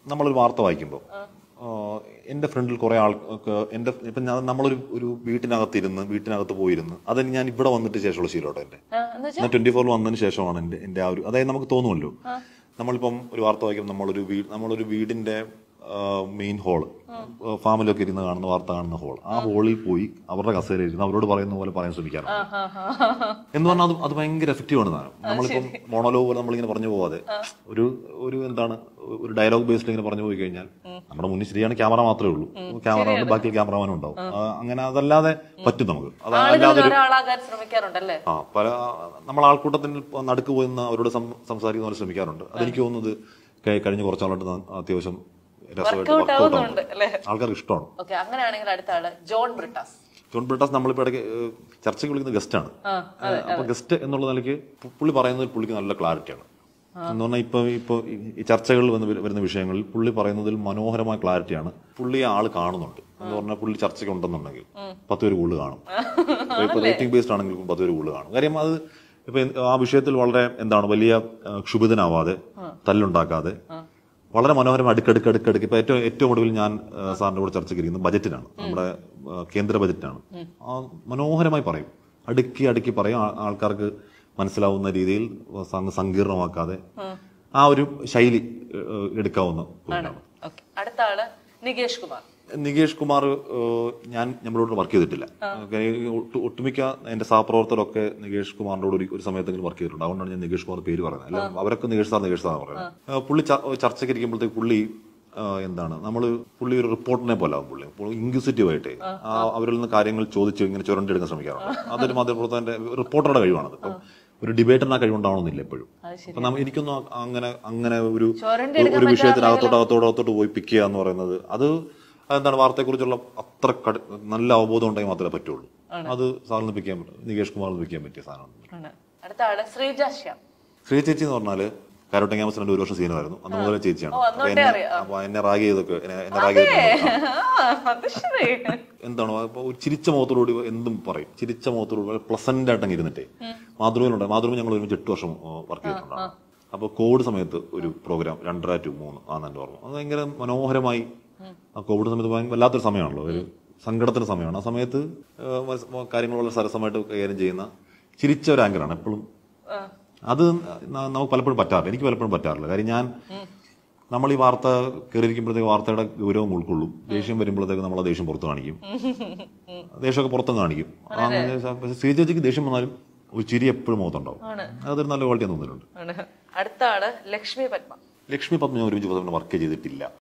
നമ്മളൊരു വാർത്ത വായിക്കുമ്പോൾ എൻ്റെ ഫ്രണ്ടിൽ കുറേ ആൾക്ക് എൻ്റെ ഇപ്പം ഞാൻ നമ്മളൊരു ഒരു വീട്ടിനകത്തിരുന്ന് വീട്ടിനകത്ത് പോയിരുന്ന് അത് ഞാൻ ഇവിടെ വന്നിട്ട് ശേഷമുള്ള ശീലമുണ്ട് എൻ്റെ ആ, എന്ന് വെച്ചാ ഞാൻ ട്വന്റി ഫോറിൽ വന്നതിന് ശേഷമാണ് എൻ്റെ എൻ്റെ ആ ഒരു അതായത് നമുക്ക് തോന്നുമല്ലോ നമ്മളിപ്പം ഒരു വാർത്ത വായിക്കുമ്പോൾ നമ്മളൊരു വീട് നമ്മളൊരു വീടിന്റെ മെയിൻ ഹോള് ഫാമിലൊക്കെ ഇരുന്ന് കാണുന്ന വാർത്ത കാണുന്ന ഹോൾ ആ ഹോളിൽ പോയി അവരുടെ കസേരയിൽ ഇരുന്ന് അവരോട് പറയുന്ന പോലെ പറയാൻ ശ്രമിക്കാറുണ്ട് ആ, ആ, ആ. എന്ന് പറഞ്ഞാൽ അത് അത് ഭയങ്കര എഫക്റ്റീവ് ആണ് സാധനം നമ്മളിപ്പം മോണോലോഗ് പോലെ നമ്മളിങ്ങനെ പറഞ്ഞു പോവാതെ ഒരു ഒരു എന്താണ് ഒരു ഡയലോഗ് ബേസ്ഡ് ഇങ്ങനെ പറഞ്ഞു പോയി കഴിഞ്ഞാൽ നമ്മുടെ മുന്നിൽ ശരിയാണ് ക്യാമറ മാത്രമേ ഉള്ളൂ ക്യാമറ ഉണ്ട് ബാക്കി ക്യാമറമാനും ഉണ്ടാവും ആ, അങ്ങനെ അതല്ലാതെ പറ്റും നമുക്ക് അത് ആളുകൾ അല്ലാതെ ഒരാളാകാൻ ശ്രമിക്കാറുണ്ടല്ലേ ആ പല നമ്മൾ ആൾക്കൂട്ടത്തിൽ ഇപ്പൊ നടുക്ക് പോയി നിന്ന് അവരോട് സം- സംസാരിക്കുന്ന പോലെ ശ്രമിക്കാറുണ്ട് അതെനിക്ക് തോന്നുന്നത് കഴി- കഴിഞ്ഞ കുറച്ചാളായിട്ട് ന- അത്യാവശ്യം രസമായിട്ട് വർക്കൗട്ട് വർക്കൗട്ട് ആവുന്നുണ്ട് ആവുന്നുണ്ട് അല്ലേ ആൾക്കാർക്ക് ഇഷ്ടമാണ് ഓക്കെ അങ്ങനെയാണെങ്കിൽ അടുത്ത ആള് ജോൺ ബ്രിട്ടാസ് ജോൺ ബ്രിട്ടാസ് നമ്മളിപ്പോൾ ഇടയ്ക്ക് ഏഹ്, ചർച്ചയ്ക്ക് വിളിക്കുന്ന ഗസ്റ്റാണ് അപ്പൊ ഗസ്റ്റ് എന്നുള്ള നിലയ്ക്ക് പു- പുള്ളി പറയുന്നതിൽ പുള്ളിക്ക് നല്ല ക്ലാരിറ്റിയാണ് എന്ന് പറഞ്ഞാൽ ഇപ്പൊ ഇപ്പൊ ഈ- ഈ ചർച്ചകളിൽ വന്ന് വരു- വരുന്ന വിഷയങ്ങളിൽ പുള്ളി പറയുന്നതിൽ മനോഹരമായ ക്ലാരിറ്റിയാണ് പുള്ളി ആള് കാണുന്നുണ്ട് എന്ന് പറഞ്ഞാൽ പുള്ളി ചർച്ചയ്ക്ക് ഉണ്ടെന്നുണ്ടെങ്കിൽ പത്ത് പേര് കൂടുതൽ കാണും ഇപ്പൊ റേറ്റിംഗ് ബേസ്ഡ് ആണെങ്കിൽ പത്ത് പേര് കൂടുതൽ കാണും കാര്യം അത് ഇപ്പൊ എന്ത് ആ വിഷയത്തിൽ വളരെ എന്താണ് വലിയ ആ, ക്ഷുഭിതനാവാതെ തല്ലുണ്ടാക്കാതെ വളരെ മനോഹരം അടുക്കടുക്ക് അടുക്കടുക്ക് ഇപ്പൊ ഏറ്റവും ഏറ്റവും ഒടുവിൽ ഞാൻ ആ, സാറിന്റെ കൂടെ ചർച്ചയ്ക്ക് ഇരിക്കുന്നത് ബജറ്റിനാണ് നമ്മുടെ ആ, കേന്ദ്ര ബജറ്റാണ് ആ മനോഹരമായി പറയും അടുക്കി അടുക്കി പറയും ആ- ആൾക്കാർക്ക് മനസ്സിലാവുന്ന രീതിയിൽ സങ്ക- സങ്കീർണമാക്കാതെ ആ ഒരു ശൈലി ഏഹ്, എടുക്കാവുന്ന പുള്ളിയാണ് ഓക്കെ അടുത്ത ആള് നികേഷ് കുമാർ നികേഷ് കുമാർ ഏഹ്, ഞാൻ നമ്മളോട് വർക്ക് ചെയ്തിട്ടില്ല ഓക്കേ, ഈ ഒട്ടു- ഒട്ടുമിക്ക എന്റെ സഹപ്രവർത്തകരൊക്കെ നികേഷ് കുമാറിന്റെ കൂടെ ഒരു- ഒരു സമയത്തെങ്കിലും വർക്ക് ചെയ്തിട്ടുണ്ട് അതുകൊണ്ടാണ് ഞാൻ നികേഷ് കുമാർ പേര് പറയുന്നത് അല്ല അവരൊക്കെ നികേഷ് സാർ നികേഷ് സാർ പറയുന്നത് ഏഹ്, പുള്ളി ച- ചർച്ചയ്ക്ക് ഇരിക്കുമ്പോഴത്തേക്ക് പുള്ളി ഏഹ്, എന്താണ് നമ്മൾ പുള്ളി ഒരു റിപ്പോർട്ടിനെ പോലെ ആവും പുള്ളി പുള്ളി ഇൻക്യൂസിറ്റീവ് ആയിട്ട് ആ, അവരിൽ നിന്ന് കാര്യങ്ങൾ ചോദിച്ച് ഇങ്ങനെ ചുരണ്ടെടുക്കാൻ ശ്രമിക്കാറുണ്ട് അതൊരു മാധ്യമപ്രവർത്തകന്റെ റിപ്പോർട്ടറുടെ കഴിവാണത് ഇപ്പം ഒരു ഡിബേറ്ററിന് ആ കഴിവുണ്ടാവണമെന്നില്ല എപ്പോഴും അപ്പൊ നമ്മ- എനിക്കൊന്നും ആ- അങ്ങനെ അങ്ങനെ ഒരു ചുരണ്ടി ഒരു വിഷയത്തിനകത്തോട്ട് അകത്തോട്ട് അകത്തോട്ട് പോയി പിക്ക് ചെയ്യുക എന്ന് പറയുന്നത് അത് എന്താണ് വാർത്തയെക്കുറിച്ചുള്ള അത്ര കട- നല്ല അവബോധം ഉണ്ടെങ്കിൽ മാത്രമേ പറ്റുള്ളൂ അത് സാറിന് പിക്ക് ചെയ്യാൻ പറ്റും നികേഷ് കുമാറിന് പിക്ക് ചെയ്യാൻ പറ്റിയ സാധനമാണ് ആണ് അടുത്ത ആള് ശ്രീജ ശ്യാം ശ്രീ ചേച്ചി എന്ന് പറഞ്ഞാല് കാരോട്ട ക്യാമ്പസിന്റെ ഒരു വർഷം സീനായിരുന്നു അന്ന് മുതലേ ചേച്ചിയാണ് ഓ, അപ്പൊ അന്നോട്ടേ എന്നെ അറിയാം. അപ്പൊ എന്നെ റാഗ് ചെയ്തൊക്കെ എന്നെ എന്നെ റാഗ് ചെയ്തിട്ടുണ്ട് ആ, അത് ശരി എന്താണ് ഇപ്പൊ ഒരു ചിരിച്ച മുഖത്തോടുകൂടി എന്തും പറയും ചിരിച്ച മുഖത്തോടുകൂടി പ്ലസന്റ് ആയിട്ട് അങ്ങ് ഇരുന്നിട്ടേ മാതൃഭൂമിയിലുണ്ട് മാതൃഭൂമി ഞങ്ങൾ ഒരുമിച്ച് എട്ട് വർഷം വർക്ക് ചെയ്തിട്ടുണ്ടാണ് അപ്പൊ കോവിഡ് സമയത്ത് ഒരു പ്രോഗ്രാം രണ്ടര ടു മൂന്ന് ആണെന്ന് എന്റെ ഓർമ്മ അത് ഭയങ്കര മനോഹരമായി ആ കോവിഡ് സമയത്ത് ഭയങ്കര വല്ലാത്തൊരു സമയമാണല്ലോ ഒരു സങ്കടത്തിന്റെ സമയമാണ് ആ സമയത്ത് ഏഹ്, മത്സ- കാര്യങ്ങൾ വളരെ സരസമായിട്ട് കൈകാര്യം ചെയ്യുന്ന ചിരിച്ച ഒരു ആങ്കറാണ് എപ്പോഴും ആ, അത് ന- നമുക്ക് പലപ്പോഴും പറ്റാറില്ല എനിക്ക് പലപ്പോഴും പറ്റാറില്ല കാര്യം ഞാൻ നമ്മൾ ഈ വാർത്ത കയറിയിരിക്കുമ്പോഴത്തേക്ക് വാർത്തയുടെ ഗൗരവം ഉൾക്കൊള്ളും ദേഷ്യം വരുമ്പോഴത്തേക്ക് നമ്മൾ ആ ദേഷ്യം പുറത്ത് കാണിക്കും ദേഷ്യമൊക്കെ പുറത്തും കാണിക്കും ആ, പക്ഷേ ശ്രീ ചേച്ചിക്ക് ദേഷ്യം വന്നാലും ഒരു ചിരി എപ്പോഴും മുഖത്തുണ്ടാവും അതൊരു നല്ല ക്വാളിറ്റി തോന്നിയിട്ടുണ്ട് ആണ് അടുത്ത ആള് ലക്ഷ്മി പത്മ ലക്ഷ്മി പത്മ ഞാൻ ഒരുമിച്ച് പത്മ വർക്ക് ചെയ്തിട്ടില്ല